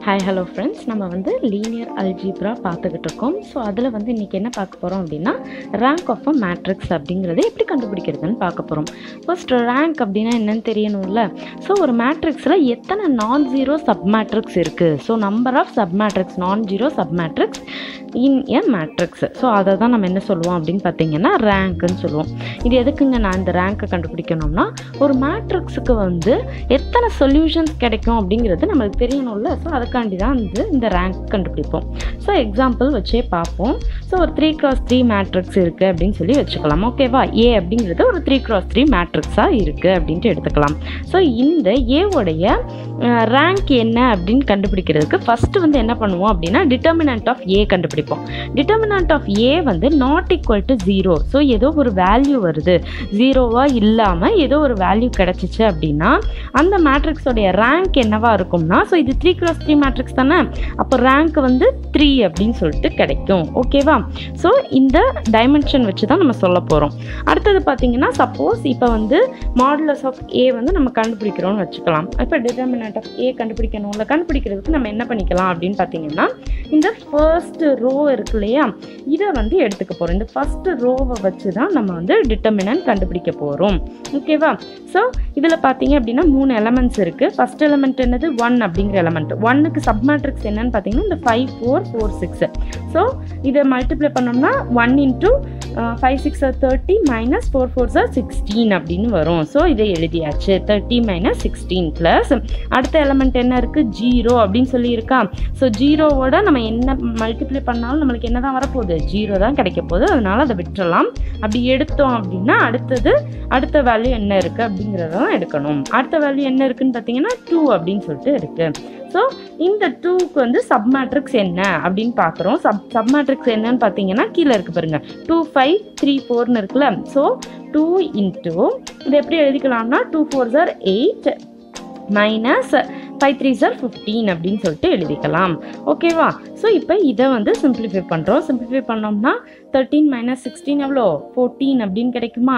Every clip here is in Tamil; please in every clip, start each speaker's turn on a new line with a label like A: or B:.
A: ஹாய் ஹலோ ஃப்ரெண்ட்ஸ் நம்ம வந்து லீனியர் அல்ஜிப்ரா பார்த்துக்கிட்டு இருக்கோம் ஸோ அதில் வந்து இன்றைக்கி என்ன பார்க்க போகிறோம் அப்படின்னா ரேங்க் ஆஃப் அ மேட்ரிக்ஸ் அப்படிங்கிறத எப்படி கண்டுபிடிக்கிறதுன்னு பார்க்க போகிறோம் ஃபர்ஸ்ட் ரேங்க் அப்படின்னா என்னன்னு தெரியணும்ல ஸோ ஒரு மேட்ரிக்ஸில் எத்தனை நான் ஜீரோ சப் மேட்ரிக்ஸ் இருக்குது so number of sub matrix non zero sub matrix in a matrix so அதை தான் நம்ம என்ன சொல்லுவோம் அப்படின்னு பார்த்தீங்கன்னா ரேங்க்குன்னு சொல்லுவோம் இது எதுக்குங்க நான் இந்த ரேங்க்கை கண்டுபிடிக்கணும்னா ஒரு மேட்ரிக்ஸுக்கு வந்து எத்தனை சொல்யூஷன்ஸ் கிடைக்கும் அப்படிங்கிறது நம்மளுக்கு தெரியணும்ல ஸோ அதுக்காண்டி தான் வந்து இந்த ரேங்க் கண்டுபிடிப்போம் ஸோ எக்ஸாம்பிள் வச்சே பார்ப்போம் ஸோ ஒரு த்ரீ கிராஸ் த்ரீ மேட்ரிக்ஸ் இருக்குது அப்படின்னு சொல்லி வச்சுக்கலாம் ஓகேவா ஏ அப்படிங்கிறது ஒரு த்ரீ கிராஸ் த்ரீ மேட்ரிக்ஸாக இருக்குது அப்படின்ட்டு எடுத்துக்கலாம் ஸோ இந்த ஏவோடைய ரேங்க் என்ன அப்படின்னு கண்டுபிடிக்கிறதுக்கு ஃபஸ்ட்டு வந்து என்ன பண்ணுவோம் அப்படின்னா டிட்டர்மினன்ட் ஆஃப் ஏ கண்டுபிடிப்போம் டிட்டர்மினன்ட் ஆஃப் ஏ வந்து not equal to zero so ஏதோ ஒரு வேல்யூ வருது ஜீரோவாக இல்லாமல் ஏதோ ஒரு வேல்யூ கிடச்சிச்சு அப்படின்னா அந்த மேட்ரிக்ஸோடைய ரேங்க் என்னவா இருக்கும்னா ஸோ இது த்ரீ கிராஸ் த்ரீ மேட்ரிக்ஸ் தானே அப்போ ரேங்க் வந்து த்ரீ அப்படின்னு சொல்லிட்டு கிடைக்கும் ஓகேவா ஸோ இந்த டைமென்ஷன் வச்சு தான் நம்ம சொல்ல போகிறோம் அடுத்தது பார்த்தீங்கன்னா சப்போஸ் இப்போ வந்து மாடுலஸ் ஆஃப் ஏ வந்து நம்ம கண்டுபிடிக்கிறோம்னு வச்சுக்கலாம் இப்போ டிட்டர்மினன்ட் ஆஃப் ஏ கண்டுபிடிக்கணும்ல கண்டுபிடிக்கிறதுக்கு நம்ம என்ன பண்ணிக்கலாம் அப்படின்னு பார்த்தீங்கன்னா இந்த ஃபர்ஸ்ட் ரோ இருக்கு இல்லையா இதை வந்து எடுத்துக்க போகிறோம் இந்த ஃபர்ஸ்ட் ரோவை வச்சு தான் நம்ம வந்து டிட்டர்மினன்ட் கண்டுபிடிக்க போகிறோம் ஓகேவா ஸோ இதில் பார்த்தீங்க அப்படின்னா மூணு எலமெண்ட்ஸ் இருக்குது ஃபர்ஸ்ட் எலமெண்ட் என்னது ஒன் அப்படிங்கிற எலமெண்ட் ஒன்னுக்கு சப் மேட்ரிக்ஸ் என்னன்னு பார்த்தீங்கன்னா இந்த five four four six so இதை மல்டிப்ளை பண்ணோம்னா one into five six thirty minus four four star sixteen அப்படின்னு வரும் ஸோ இதை எழுதியாச்சு தேர்ட்டி மைனஸ் சிக்ஸ்டீன் ப்ளஸ் அடுத்த எலமெண்ட் என்ன இருக்குது ஜீரோ அப்படின்னு சொல்லியிருக்கா ஸோ ஜீரோவோட நம்ம என்ன மல்டிப்ளை பண்ணாலும் நம்மளுக்கு என்ன தான் வரப்போகுது ஜீரோ தான் கிடைக்க போகுது அதனால அதை விட்டுறலாம் அப்படி எடுத்தோம் அப்படின்னா அடுத்தது அடுத்த வேல்யூ என்ன இருக்குது அப்படிங்கிறத தான் எடுக்கணும் அடுத்த வேல்யூ என்ன இருக்குன்னு பார்த்தீங்கன்னா டூ அப்படின்னு சொல்லிட்டு இருக்குது ஸோ இந்த டூக்கு வந்து சப் மேட்ரிக்ஸ் என்ன அப்படின்னு பார்க்குறோம் சப் சப் மேட்ரிக்ஸ் என்னன்னு பார்த்தீங்கன்னா கீழே இருக்கு பாருங்க டூ ஃபைவ் த்ரீ ஃபோர்னு இருக்குல்ல ஸோ டூ இன்ட்டு இது எப்படி எழுதிக்கலாம்னா two four star eight minus five three star fifteen அப்படின்னு சொல்லிட்டு எழுதிக்கலாம் ஓகேவா ஸோ இப்போ இதை வந்து சிம்பிளிஃபை பண்ணுறோம் சிம்பிளிஃபை பண்ணோம்னா தேர்ட்டீன் மைனஸ் சிக்ஸ்டீன் எவ்வளோ ஃபோர்டீன் அப்படின்னு கிடைக்குமா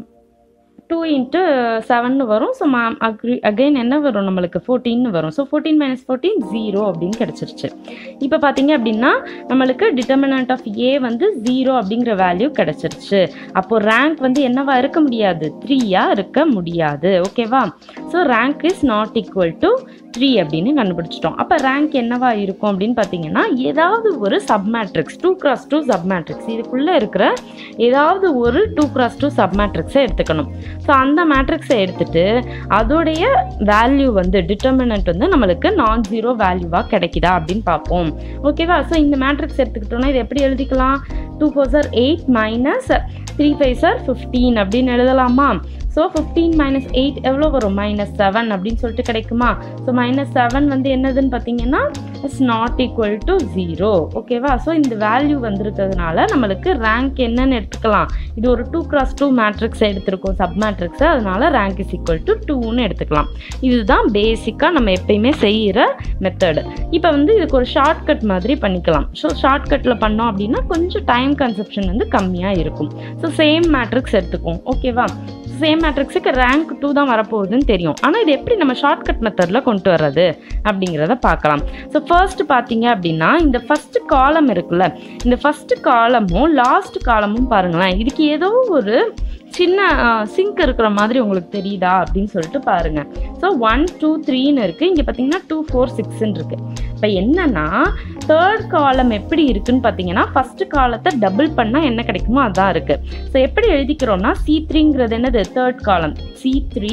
A: டூ இன்ட்டு செவன் வரும் ஸோ மா அக்ரி அகைன் என்ன வரும் நம்மளுக்கு ஃபோர்டீன்னு வரும் so fourteen minus fourteen zero அப்படின்னு கிடச்சிருச்சு இப்போ பார்த்தீங்க அப்படின்னா நம்மளுக்கு டிட்டர்மினன்ட் ஆஃப் ஏ வந்து ஜீரோ அப்படிங்கிற வேல்யூ கிடச்சிருச்சு அப்போது ரேங்க் வந்து என்னவா இருக்க முடியாது த்ரீயாக இருக்க முடியாது ஓகேவா so rank is not equal to three அப்படின்னு கண்டுபிடிச்சிட்டோம் அப்போ ரேங்க் என்னவா இருக்கும் அப்படின்னு பார்த்தீங்கன்னா ஏதாவது ஒரு sub matrix two cross two sub matrix இதுக்குள்ளே இருக்கிற ஏதாவது ஒரு டூ கிராஸ் டூ சப் மேட்ரிக்ஸை எடுத்துக்கணும் ஸோ அந்த மேட்ரிக்ஸை எடுத்துட்டு அதோடைய வேல்யூ வந்து டிட்டர்மினன்ட் வந்து நம்மளுக்கு நான் ஜீரோ வேல்யூவாக கிடைக்குதா அப்படின்னு பார்ப்போம் ஓகேவா ஸோ இந்த மேட்ரிக்ஸ் எடுத்துக்கிட்டோம்னா இது எப்படி எழுதிக்கலாம் two four star eight minus three five star fifteen அப்படின்னு எழுதலாமா ஸோ ஃபிஃப்டீன் மைனஸ் எயிட் எவ்வளோ வரும் மைனஸ் செவன் அப்படின்னு சொல்லிட்டு கிடைக்குமா ஸோ மைனஸ் செவன் வந்து என்னதுன்னு பார்த்தீங்கன்னா it's not equal to zero ஓகேவா ஸோ இந்த வேல்யூ வந்திருக்கிறதுனால நம்மளுக்கு ரேங்க் என்னன்னு எடுத்துக்கலாம் இது ஒரு டூ கிராஸ் டூ மேட்ரிக்ஸ் எடுத்திருக்கோம் சப் மேட்ரிக்ஸ் அதனால ரேங்க் இஸ் ஈக்குவல் டு டூன்னு எடுத்துக்கலாம் இதுதான் பேசிக்காக நம்ம எப்பயுமே செய்கிற மெத்தடு இப்போ வந்து இதுக்கு ஒரு ஷார்ட்கட் மாதிரி பண்ணிக்கலாம் ஸோ ஷார்ட்கட்டில் பண்ணோம் அப்படின்னா கொஞ்சம் டைம் கன்சப்ஷன் வந்து கம்மியாக இருக்கும் ஸோ சேம் மேட்ரிக்ஸ் எடுத்துக்குவோம் ஓகேவா சேம் மேட்ரிக்ஸுக்கு ரேங்க் டூ தான் வரப்போகுதுன்னு தெரியும் ஆனால் இது எப்படி நம்ம ஷார்ட்கட் மெத்தடில் கொண்டு வர்றது அப்படிங்கிறத பார்க்கலாம் ஸோ ஃபர்ஸ்ட் பார்த்தீங்க அப்படின்னா இந்த ஃபஸ்ட்டு காலம் இருக்குல்ல இந்த ஃபஸ்ட்டு காலமும் லாஸ்ட் காலமும் பாருங்களேன் இதுக்கு ஏதோ ஒரு சின்ன சிங்க் இருக்கிற மாதிரி உங்களுக்கு தெரியுதா அப்படின்னு சொல்லிட்டு பாருங்க ஸோ ஒன் டூ த்ரீன்னு இருக்குது இங்கே பார்த்தீங்கன்னா டூ ஃபோர் சிக்ஸ்ன்னு இருக்குது இப்போ என்னன்னா தேர்ட் காலம் எப்படி இருக்குன்னு பார்த்தீங்கன்னா ஃபர்ஸ்ட் காலத்தை டபுள் பண்ணால் என்ன கிடைக்குமோ அதான் இருக்குது ஸோ எப்படி எழுதிக்கிறோம்னா சி த்ரீங்கிறது என்னது third column C three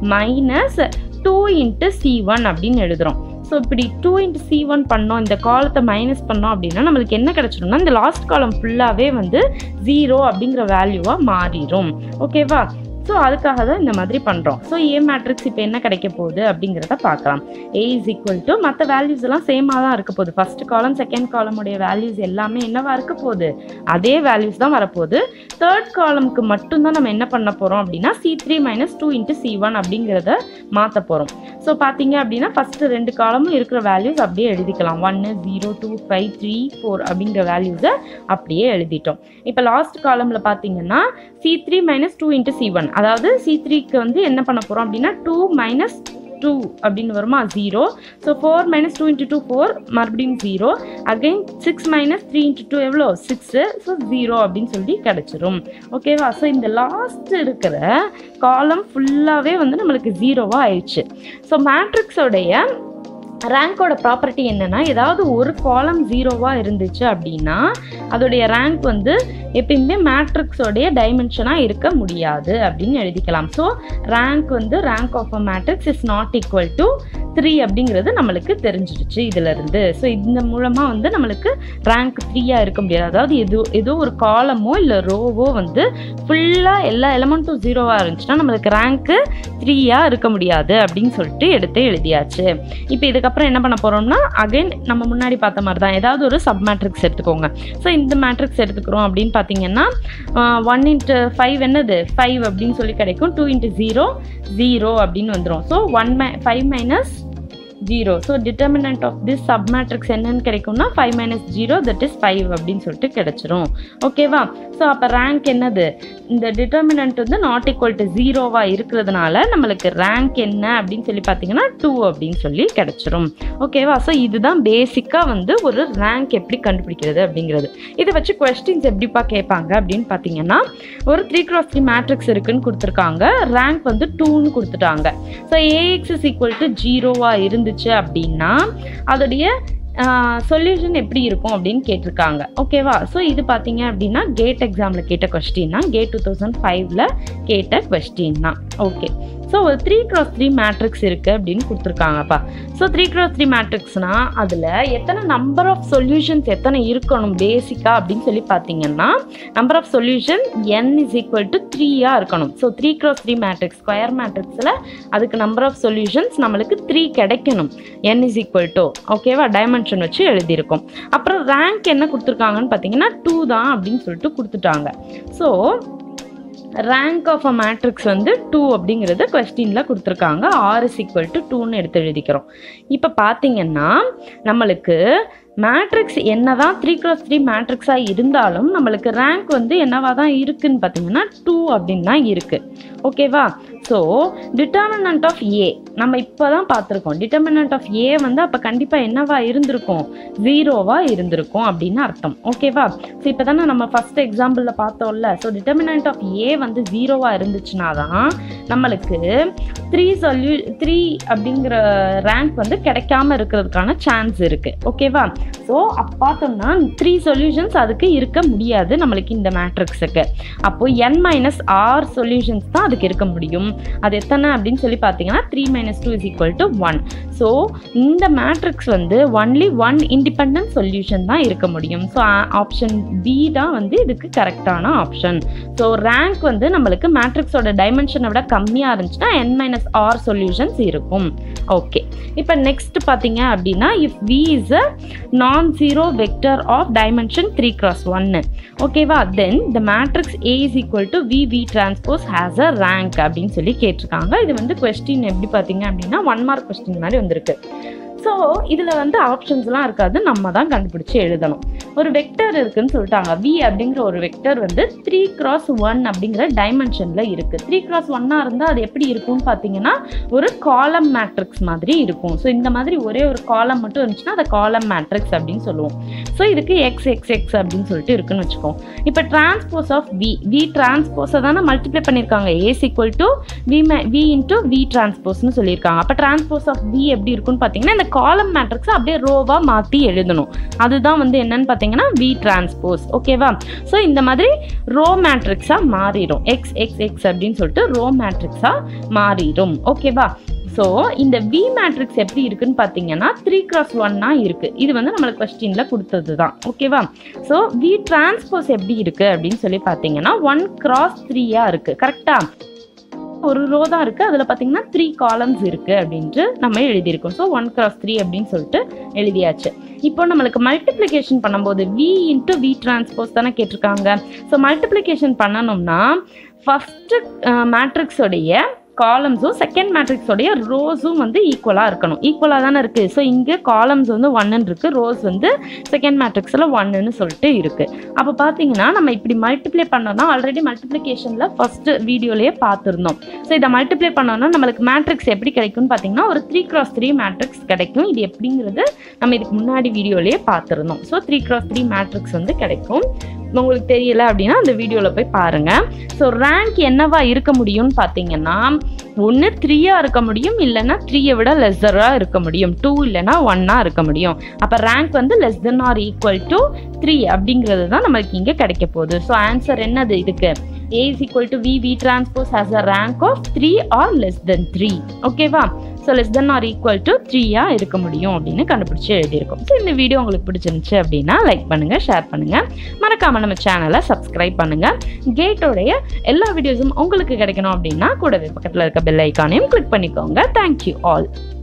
A: minus two into C one அப்படின்னு எழுதுகிறோம் ஸோ இப்படி டூ இன்ட்டு சி ஒன் பண்ணோம் இந்த காலத்தை மைனஸ் பண்ணோம் அப்படின்னா நம்மளுக்கு என்ன கிடச்சிடும்னா இந்த லாஸ்ட் காலம் ஃபுல்லாகவே வந்து ஜீரோ அப்படிங்கிற வேல்யூவாக மாறிடும் ஓகேவா ஸோ அதுக்காக தான் இந்த மாதிரி பண்ணுறோம் ஸோ ஏ மேட்ரிக்ஸ் இப்போ என்ன கிடைக்க போகுது அப்படிங்கிறத பார்க்கலாம் ஏ இஸ் ஈக்குவல் டு மற்ற வேல்யூஸ் எல்லாம் சேமாக தான் இருக்க போகுது ஃபர்ஸ்ட் காலம் செகண்ட் காலமுடைய வேல்யூஸ் எல்லாமே என்னவா இருக்க போகுது அதே வேல்யூஸ் தான் வரப்போகுது தேர்ட் காலமுக்கு மட்டும்தான் நம்ம என்ன பண்ண போகிறோம் அப்படின்னா C three minus two into C one அப்படிங்கிறத மாற்ற போகிறோம் ஸோ பார்த்தீங்க அப்படின்னா ஃபஸ்ட்டு ரெண்டு காலமும் இருக்கிற வேல்யூஸ் அப்படியே எழுதிக்கலாம் ஒன்று zero two five three four அப்படிங்கிற வேல்யூஸை அப்படியே எழுதிட்டோம் இப்போ லாஸ்ட் காலமில் பார்த்தீங்கன்னா C three minus two into C one அதாவது சி த்ரீக்கு வந்து என்ன பண்ண போகிறோம் அப்படின்னா டூ மைனஸ் டூ அப்படின்னு வருமா zero so four minus two into two four மறுபடியும் zero again six minus three into two எவ்வளோ சிக்ஸு ஸோ ஜீரோ அப்படின்னு சொல்லி கிடச்சிரும் ஓகேவா ஸோ இந்த லாஸ்ட் இருக்கிற காலம் ஃபுல்லாகவே வந்து நம்மளுக்கு ஜீரோவாக ஆயிடுச்சு ஸோ மேட்ரிக்ஸோடைய ரேங்கோட ப்ராப்பர்ட்டி என்னென்னா ஏதாவது ஒரு காலம் ஜீரோவாக இருந்துச்சு அப்படின்னா அதோடைய ரேங்க் வந்து எப்பயுமே மேட்ரிக்ஸோடைய டைமென்ஷனாக இருக்க முடியாது அப்படின்னு எழுதிக்கலாம் ஸோ ரேங்க் வந்து rank of a matrix is not equal to three அப்படிங்கிறது நம்மளுக்கு தெரிஞ்சிடுச்சு இதிலிருந்து ஸோ இந்த மூலமாக வந்து நம்மளுக்கு ரேங்க் த்ரீயாக இருக்க முடியாது அதாவது எதோ ஏதோ ஒரு காலமோ இல்லை ரோவோ வந்து ஃபுல்லாக எல்லா எலமெண்ட்டும் ஜீரோவாக இருந்துச்சுன்னா நம்மளுக்கு ரேங்க்கு த்ரீயாக இருக்க முடியாது அப்படின்னு சொல்லிட்டு எடுத்து எழுதியாச்சு இப்போ இதுக்கப்புறம் என்ன பண்ண போகிறோம்னா அகைன் நம்ம முன்னாடி பார்த்த மாதிரி தான் ஏதாவது ஒரு சப் மேட்ரிக்ஸ் எடுத்துக்கோங்க ஸோ இந்த மேட்ரிக்ஸ் எடுத்துக்கிறோம் அப்படின்னு பார்த்தீங்கன்னா ஒன் இன்ட்டு ஃபைவ் என்னது ஃபைவ் அப்படின்னு சொல்லி கிடைக்கும் டூ இன்ட்டு ஜீரோ ஜீரோ அப்படின்னு வந்துடும் ஸோ ஒன் மை five minus zero so determinant of this sub matrix என்னன்னு கிடைக்கும்னா five minus zero that is five அப்படின்னு சொல்லிட்டு கிடைச்சிரும் ஓகேவா ஸோ அப்போ ரேங்க் என்னது இந்த டிட்டர்மினன்ட் வந்து நாட் ஈக்குவல் டு ஜீரோவாக இருக்கிறதுனால நம்மளுக்கு ரேங்க் என்ன அப்படின்னு சொல்லி பார்த்தீங்கன்னா டூ அப்படின்னு சொல்லி கிடைச்சிரும் ஓகேவா ஸோ இதுதான் பேசிக்காக வந்து ஒரு ரேங்க் எப்படி கண்டுபிடிக்கிறது அப்படிங்கிறது இதை வச்சு கொஸ்டின்ஸ் எப்படிப்பா கேட்பாங்க அப்படின்னு பார்த்தீங்கன்னா ஒரு த்ரீ கிராஸ் த்ரீ மேட்ரிக்ஸ் இருக்குன்னு கொடுத்துருக்காங்க ரேங்க் வந்து டூன்னு கொடுத்துட்டாங்க so AX is equal to ஜீரோவாக இருந்துச்சு அப்படின்னா அதோடைய சொல்யூஷன் எப்படி இருக்கும் அப்படின்னு கேட்டிருக்காங்க ஓகேவா ஸோ இது பார்த்தீங்க அப்படின்னா கேட் எக்ஸாமில் கேட்ட கொஸ்டின் தான் கேட் டூ தௌசண்ட் ஃபைவ்ல கேட்ட கொஸ்டின் தான் ஓகே ஸோ ஒரு த்ரீ கிராஸ் த்ரீ மேட்ரிக்ஸ் இருக்குது அப்படின்னு கொடுத்துருக்காங்கப்பா ஸோ த்ரீ கிராஸ் த்ரீ மேட்ரிக்ஸ்னால் அதில் எத்தனை நம்பர் ஆஃப் சொல்யூஷன்ஸ் எத்தனை இருக்கணும் பேசிக்காக அப்படின்னு சொல்லி பார்த்தீங்கன்னா number of solution N is equal to த்ரீயாக இருக்கணும் so three cross three matrix square மேட்ரிக்ஸில் அதுக்கு நம்பர் ஆஃப் சொல்யூஷன்ஸ் நம்மளுக்கு த்ரீ கிடைக்கணும் என் இஸ் ஈக்குவல் டு ஓகேவா டைமென்ஷன் வச்சு எழுதியிருக்கோம் அப்புறம் ரேங்க் என்ன கொடுத்துருக்காங்கன்னு பார்த்தீங்கன்னா டூ தான் அப்படின்னு சொல்லிட்டு கொடுத்துட்டாங்க so rank of a matrix வந்து டூ அப்படிங்கிறது கொஸ்டினில் கொடுத்துருக்காங்க ஆர் இஸ் ஈக்குவல் டு டூன்னு எடுத்து எழுதிக்கிறோம் இப்போ பார்த்தீங்கன்னா நம்மளுக்கு மேட்ரிக்ஸ் என்னதான் த்ரீ கிராஸ் த்ரீ மேட்ரிக்ஸாக இருந்தாலும் நம்மளுக்கு ரேங்க் வந்து என்னவா தான் இருக்குன்னு பார்த்தீங்கன்னா டூ அப்படின்னு தான் இருக்குது ஓகேவா ஸோ டிட்டர்மினன்ட் ஆஃப் ஏ நம்ம இப்போ தான் பார்த்துருக்கோம் டிட்டர்மினன்ட் ஆஃப் ஏ வந்து அப்போ கண்டிப்பாக என்னவா இருந்திருக்கும் ஜீரோவாக இருந்திருக்கும் அப்படின்னு அர்த்தம் ஓகேவா ஸோ இப்போ தானே நம்ம ஃபஸ்ட் எக்ஸாம்பிளில் பார்த்தோம்ல ஸோ டிட்டர்மினன்ட் ஆஃப் ஏ வந்து ஜீரோவாக இருந்துச்சுன்னா தான் நம்மளுக்கு த்ரீ சொல்யூ த்ரீ அப்படிங்கிற ரேங்க் வந்து கிடைக்காம இருக்கிறதுக்கான சான்ஸ் இருக்குது ஓகேவா ஸோ அப்போ பார்த்தோம்னா த்ரீ சொல்யூஷன்ஸ் அதுக்கு இருக்க முடியாது நம்மளுக்கு இந்த மேட்ரிக்ஸுக்கு அப்போது என் மைனஸ் ஆர் சொல்யூஷன்ஸ் தான் அதுக்கு இருக்க முடியும் அது எத்தனை அப்படின்னு சொல்லி பார்த்தீங்கன்னா three minus two is equal to one so இந்த மேட்ரிக்ஸ் வந்து ஒன்லி ஒன் இண்டிபெண்ட் சொல்யூஷன் தான் இருக்க முடியும் ஸோ ஆப்ஷன் பி தான் வந்து இதுக்கு கரெக்டான ஆப்ஷன் ஸோ ரேங்க் வந்து நம்மளுக்கு மேட்ரிக்ஸோட டைமென்ஷனை விட கம்மியாக இருந்துச்சுன்னா என் மைனஸ் ஆர் சொல்யூஷன்ஸ் இருக்கும் ஓகே இப்போ நெக்ஸ்ட் பார்த்தீங்க அப்படின்னா if V is a non zero vector of dimension three cross ஒன்னு ஓகேவா then the matrix A is equal to V V transpose has a rank அப்படின்னு சொல்லி கேட்டிருக்காங்க இது வந்து கொஸ்டின் எப்படி பார்த்தீங்க அப்படின்னா ஒன் மார்க் கொஸ்டின் மாதிரி வந்திருக்கு ஸோ இதில் வந்து ஆப்ஷன்ஸ்லாம் இருக்காது நம்ம தான் கண்டுபிடிச்சி எழுதணும் ஒரு வெக்டர் இருக்குன்னு சொல்லிட்டாங்க வி அப்படிங்கிற ஒரு வெக்டர் வந்து த்ரீ கிராஸ் ஒன் அப்படிங்கிற டைமென்ஷனில் இருக்குது த்ரீ கிராஸ் ஒன்னாக இருந்தால் அது எப்படி இருக்கும்னு பார்த்தீங்கன்னா ஒரு காலம் மேட்ரிக்ஸ் மாதிரி இருக்கும் ஸோ இந்த மாதிரி ஒரே ஒரு காலம் மட்டும் இருந்துச்சுன்னா அதை காலம் மேட்ரிக்ஸ் அப்படின்னு சொல்லுவோம் ஸோ இதுக்கு எக்ஸ் எக்ஸ் எக்ஸ் அப்படின்னு சொல்லிட்டு இருக்குன்னு வச்சுக்கோம் இப்போ டிரான்ஸ்போஸ் ஆஃப் வி வி டிரான்ஸ்போஸை தானே மல்டிப்ளை பண்ணியிருக்காங்க A's equal to V V into V டிரான்ஸ்போஸ்னு சொல்லியிருக்காங்க அப்போ டிரான்ஸ்போஸ் ஆஃப் வி எப்படி இருக்குன்னு பார்த்தீங்கன்னா இந்த காலம் மேட்ரிக்ஸை அப்படியே ரோவாக மாற்றி எழுதணும் அதுதான் வந்து என்னன்னு பார்த்தீங்கன்னா வி டிரான்ஸ்போஸ் ஓகேவா ஸோ இந்த மாதிரி ரோ மேட்ரிக்ஸாக மாறிடும் எக்ஸ் எக்ஸ் எக்ஸ் அப்படின்னு சொல்லிட்டு ரோ மேட்ரிக்ஸாக மாறிடும் ஓகேவா ஸோ இந்த வி மேட்ரிக்ஸ் எப்படி இருக்குன்னு பார்த்தீங்கன்னா த்ரீ கிராஸ் ஒன்னா இருக்கு இது வந்து நம்மளுக்கு கொஸ்டினில் கொடுத்தது தான் ஓகேவா ஸோ வி டிரான்ஸ்போஸ் எப்படி இருக்கு அப்படின்னு சொல்லி பார்த்தீங்கன்னா ஒன் கிராஸ் த்ரீயாக இருக்கு கரெக்டா ஒரு ரோ தான் இருக்குது அதில் பார்த்தீங்கன்னா த்ரீ காலம்ஸ் இருக்குது அப்படின்ட்டு நம்ம எழுதியிருக்கோம் ஸோ ஒன் கிராஸ் த்ரீ அப்படின்னு சொல்லிட்டு எழுதியாச்சு இப்போ நம்மளுக்கு மல்டிப்ளிகேஷன் பண்ணும்போது வி இன்ட்டு வி டிரான்ஸ்போஸ் தானே கேட்டிருக்காங்க ஸோ மல்டிப்ளிகேஷன் பண்ணணும்னா ஃபஸ்ட்டு மேட்ரிக்ஸோடைய காலம்ஸும் செகண்ட் மேட்ரிக்ஸோடைய ரோஸும் வந்து ஈக்குவலாக இருக்கணும் ஈக்குவலாக தானே இருக்குது ஸோ இங்கே காலம்ஸ் வந்து ஒன்னு இருக்குது ரோஸ் வந்து செகண்ட் மேட்ரிக்ஸில் ஒன்னுன்னு சொல்லிட்டு இருக்குது அப்போ பார்த்தீங்கன்னா நம்ம இப்படி மல்டிப்ளை பண்ணோம்னா ஆல்ரெடி மல்டிப்ளிகேஷனில் ஃபஸ்ட்டு வீடியோலேயே பார்த்துருந்தோம் ஸோ இதை மல்டிப்ளை பண்ணோம்னா நம்மளுக்கு மேட்ரிக்ஸ் எப்படி கிடைக்கும்னு பார்த்தீங்கன்னா ஒரு த்ரீ கிராஸ் த்ரீ மேட்ரிக்ஸ் கிடைக்கும் இது எப்படிங்கிறது நம்ம இதுக்கு முன்னாடி வீடியோலேயே பார்த்துருந்தோம் so three cross three matrix வந்து கிடைக்கும் உங்களுக்கு தெரியல அப்படின்னா அந்த வீடியோவில் போய் பாருங்கள் ஸோ ரேங்க் என்னவா இருக்க முடியும்னு பார்த்தீங்கன்னா ஒன்று த்ரீயாக இருக்க முடியும் இல்லைன்னா த்ரீயை விட லெஸ்ஸராக இருக்க முடியும் டூ இல்லைன்னா ஒன்னாக இருக்க முடியும் அப்போ ரேங்க் வந்து less than or equal to three அப்படிங்கிறது தான் நமக்கு இங்கே கிடைக்க போகுது ஸோ ஆன்சர் என்னது இதுக்கு A is equal to V, V transpose has a rank of 3 or less than 3. ஓகேவா so less than or equal to த்ரீயாக இருக்க முடியும் அப்படின்னு கண்டுபிடிச்சி எழுதியிருக்கோம் ஸோ இந்த வீடியோ உங்களுக்கு பிடிச்சிருந்துச்சு அப்படின்னா லைக் பண்ணுங்கள் ஷேர் பண்ணுங்கள் மறக்காமல் நம்ம சேனலை சப்ஸ்கிரைப் பண்ணுங்கள் கேட்டோடைய எல்லா வீடியோஸும் உங்களுக்கு கிடைக்கணும் அப்படின்னா கூடவே பக்கத்தில் இருக்க பெல் ஐக்கானையும் கிளிக் பண்ணிக்கோங்க தேங்க்யூ ஆல்